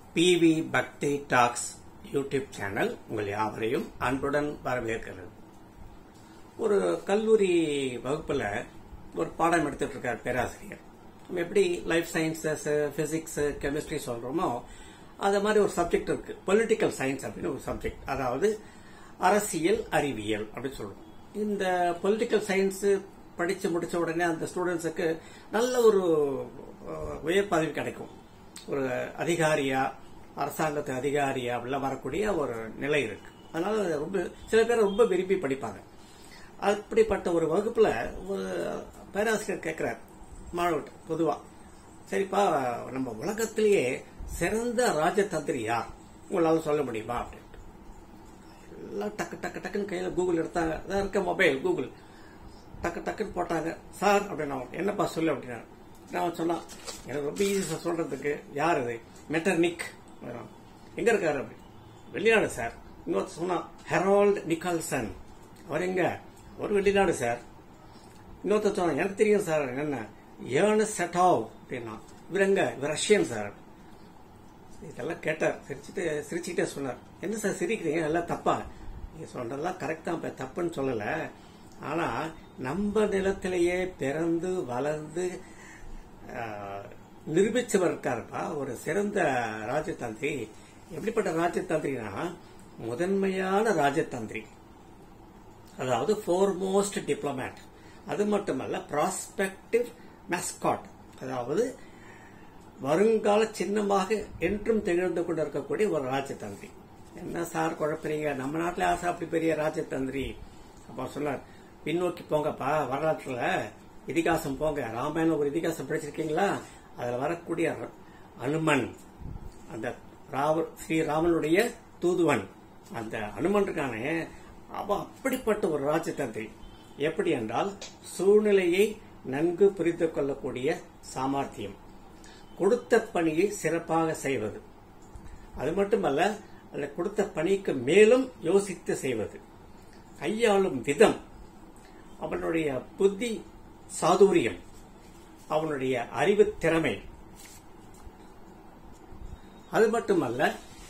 PV பக்தி tax YouTube channel உங்கள் யாவரையும் அன்புடன் வரவேற்கிறது ஒரு கல்லூரி வகுப்புல ஒரு பாடம் எடுத்துட்டு இருக்கார் பேராசிரியர் நம்ம எப்படி லைஃப் சயின்சஸ் பிசிக்ஸ் கெமிஸ்ட்ரி சொல்றோமோ அது மாதிரி ஒரு சப்ஜெக்ட் இருக்கு பொலிட்டிக்கல் சயின்ஸ் அப்படின்னு ஒரு சப்ஜெக்ட் அதாவது அரசியல் அறிவியல் அப்படின்னு சொல்லுவோம் இந்த பொலிட்டிக்கல் சயின்ஸ் படிச்சு முடிச்ச உடனே அந்த ஸ்டூடெண்ட்ஸுக்கு நல்ல ஒரு அஹ், உயர் பதவி கிடைக்கும் ஒரு அதிகாரியா அரசாங்கத்து அதிகாரியா அப்படிலாம் வரக்கூடிய ஒரு நிலை இருக்கு அதனால ரொம்ப சில பேர் ரொம்ப விரும்பி படிப்பாங்க அப்படிப்பட்ட ஒரு வகுப்புல ஒரு பேராசிரியர் கேட்கிறார் மாணவர்கிட்ட பொதுவா சரிப்பா நம்ம உலகத்திலேயே சிறந்த ராஜதந்திரி யார் உங்களால சொல்ல முடியுமா அப்படின்ட்டு எல்லாம் டக்கு டக்கு டக்குன்னு கையில கூகுள் எடுத்தாங்க அதான் இருக்க மொபைல் கூகுள் டக்கு டக்குன்னு போட்டாங்க சார் அப்படின்னு அவன் என்னப்பா சொல்லு அப்படின்னா நான் சொன்னான் எனக்கு ரொம்ப ஈஸி சார் சொல்றதுக்கு யார் இது மெட்டர்னிக் எங்க இருக்காரு அப்படி வெளிநாடு சார் இன்னொருத்தர் சொன்னான் ஹெரால்ட் நிக்கால்சன் அவர் எங்க அவர் வெளிநாடு சார் இன்னொருத்தர் சொன்னான் எனக்கு தெரியும் சார் என்ன ஏர்ன செட்டாவ் அப்படின்னா இவர் எங்க இவர் ரஷ்யன் சார் இதெல்லாம் கேட்டார் சிரிச்சுட்டு சிரிச்சுக்கிட்டே சொன்னார் என்ன சார் சிரிக்கிறீங்க எல்லாம் தப்பா நீங்க சொல்றதெல்லாம் கரெக்ட் தான் இப்ப தப்புன்னு சொல்லல ஆனா நம்ம நிலத்திலேயே பிறந்து வளர்ந்து ஆஹ், நிரூபிச்சவர் இருக்காருப்பா ஒரு சிறந்த ராஜதந்திரி எப்படிப்பட்ட ராஜதந்திரினா முதன்மையான ராஜதந்திரி அதாவது ஃபோர்மோஸ்ட் டிப்ளமேட் அது மட்டுமல்ல ப்ராஸ்பெக்டிவ் மேஸ்காட் அதாவது வருங்கால சின்னமாக என்றும் திகழ்ந்து கொண்டு இருக்கக்கூடிய ஒரு ராஜதந்திரி என்ன சார் குழப்பறீங்க நம்ம நாட்டில் யார் சார் அப்படி பெரிய ராஜதந்திரி அப்ப சொன்னார் பின்னோக்கி போங்கப்பா வரலாற்றுல இதிகாசம் போங்க ராமாயணம் ஒரு இதிகாசம் படிச்சிருக்கீங்களா அதுல வரக்கூடிய ர- அனுமன் அந்த ராவ ஸ்ரீராமனுடைய தூதுவன் அந்த அனுமன் இருக்கானே அவ அப்படிப்பட்ட ஒரு ராஜதந்திரி எப்படி என்றால் சூழ்நிலையை நன்கு புரிந்து கொள்ளக்கூடிய சாமர்த்தியம் கொடுத்த பணியை சிறப்பாக செய்வது அது மட்டுமல்ல அந்த கொடுத்த பணிக்கு மேலும் யோசித்து செய்வது கையாளும் விதம் அவனுடைய புத்தி சாதுரியம் அவனுடைய அறிவு திறமை அது மட்டுமல்ல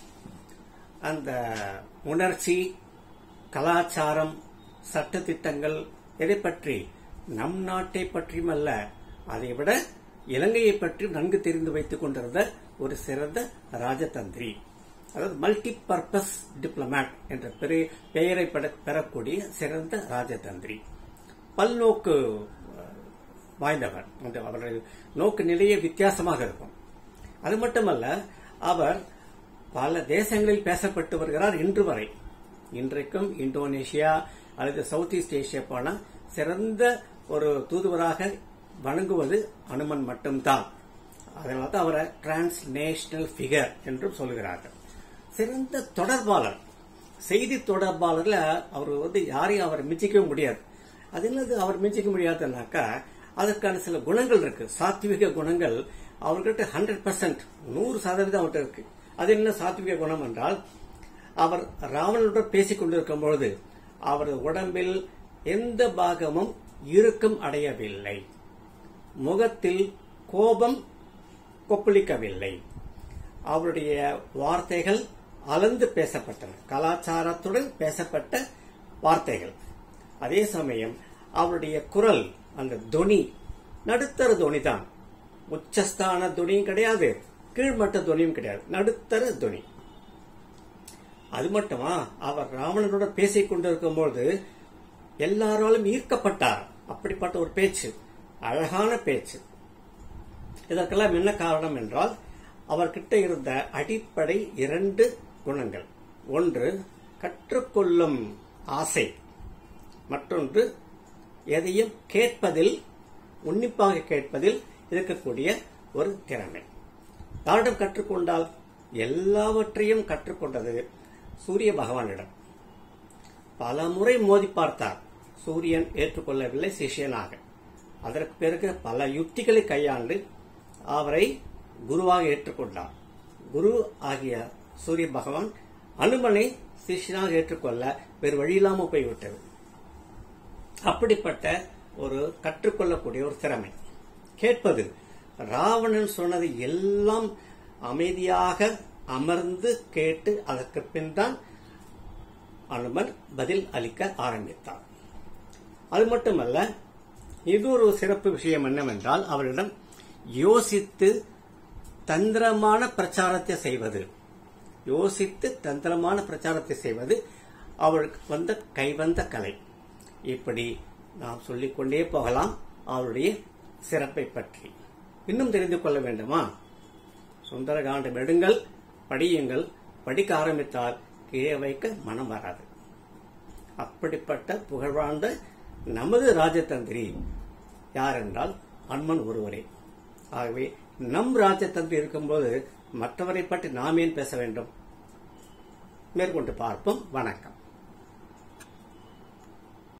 அந்த உணர்ச்சி கலாச்சாரம் சட்டத்திட்டங்கள் எதை பற்றி நம் நாட்டை பற்றியுமல்ல அதை விட இலங்கையை பற்றி நன்கு தெரிந்து வைத்துக் கொண்டிருந்த ஒரு சிறந்த ராஜதந்திரி அதாவது மல்டி பர்பஸ் டிப்ளமேட் என்ற பெரிய- பெயரை பெற- பெறக்கூடிய சிறந்த ராஜதந்திரி பல்நோக்கு அஹ், வாய்ந்தவர் அந்த அவரது நோக்கு நிலையே வித்தியாசமாக இருக்கும் அது மட்டுமல்ல அவர் பல தேசங்களில் பேசப்பட்டு வருகிறார் இன்று வரை இன்றைக்கும் இந்தோனேஷியா அல்லது சவுத் ஈஸ்ட் ஏசியா போன சிறந்த ஒரு தூதுவராக வணங்குவது அனுமன் மட்டும்தான் அதனால தான் அவரை டிரான்ஸ்நேஷனல் ஃபிகர் என்றும் சொல்கிறார்கள் சிறந்த தொடர்பாளர் செய்தி தொடர்பாளர்ல அவர் வந்து யாரையும் அவர் மிஞ்சிக்கவே முடியாது அது என்னது அவர் மிஞ்சிக்க முடியாதுன்னாக்கா அதற்கான சில குணங்கள் இருக்கு சாத்விக குணங்கள் அவர்கிட்ட ஹண்ட்ரட் பர்சன்ட் நூறு சதவீதம் அவர்கிட்ட இருக்கு அது என்ன சாத்விக குணம் என்றால் அவர் ராவணனுடன் பேசிக் கொண்டிருக்கும் பொழுது அவரது உடம்பில் எந்த பாகமும் இறுக்கம் அடையவில்லை முகத்தில் கோபம் கொப்பளிக்கவில்லை அவருடைய வார்த்தைகள் அளந்து பேசப்பட்டன கலாச்சாரத்துடன் பேசப்பட்ட வார்த்தைகள் அதே சமயம் அவருடைய குரல் அந்த தொனி நடுத்தர தொனி தான் உச்சஸ்தான தொனியும் கிடையாது கீழ்மட்ட தொனியும் கிடையாது நடுத்தர தொனி அது மட்டுமா அவர் ராவணனுடன் பேசிக் கொண்டிருக்கும் பொழுது எல்லாராலும் ஈர்க்கப்பட்டார் அப்படிப்பட்ட ஒரு பேச்சு அழகான பேச்சு இதற்கெல்லாம் என்ன காரணம் என்றால் அவர்கிட்ட இருந்த அடிப்படை இரண்டு குணங்கள் ஒன்று கற்றுக்கொள்ளும் ஆசை மற்றொன்று எதையும் கேட்பதில் உன்னிப்பாக கேட்பதில் இருக்கக்கூடிய ஒரு திறமை யாரிடம் கற்றுக்கொண்டால் எல்லாவற்றையும் கற்றுக்கொண்டது சூரிய பகவானிடம் பல முறை மோதி பார்த்தார் சூரியன் ஏற்றுக்கொள்ளவில்லை சிஷ்யனாக அதற்கு பிறகு பல யுக்திகளை கையாண்டு அவரை குருவாக ஏற்றுக்கொண்டார் குரு ஆகிய சூரிய பகவான் அனுமனை சிஷ்யனாக ஏற்றுக்கொள்ள வேறு வழியில்லாமல் போய்விட்டது அப்படிப்பட்ட ஒரு கற்றுக்கொள்ளக்கூடிய ஒரு திறமை கேட்பது ராவணன் சொன்னது எல்லாம் அமைதியாக அமர்ந்து கேட்டு அதற்கு பின் தான் அனுமன் பதில் அளிக்க ஆரம்பித்தார் அது மட்டுமல்ல இது ஒரு சிறப்பு விஷயம் என்னவென்றால் அவரிடம் யோசித்து தந்திரமான பிரச்சாரத்தை செய்வது யோசித்து தந்திரமான பிரச்சாரத்தை செய்வது அவருக்கு வந்த கைவந்த கலை இப்படி நாம் சொல்லிக்கொண்டே போகலாம் அவருடைய சிறப்பை பற்றி இன்னும் தெரிந்து கொள்ள வேண்டுமா சுந்தரகாண்டம் எடுங்கள் படியுங்கள் படிக்க ஆரம்பித்தால் கீழே வைக்க மனம் வராது அப்படிப்பட்ட புகழ்வாழ்ந்த நமது ராஜதந்திரி யார் என்றால் அன்மன் ஒருவரே ஆகவே நம் ராஜதந்திரி இருக்கும்போது மற்றவரை பற்றி நாம் ஏன் பேச வேண்டும் மேற்கொண்டு பார்ப்போம் வணக்கம்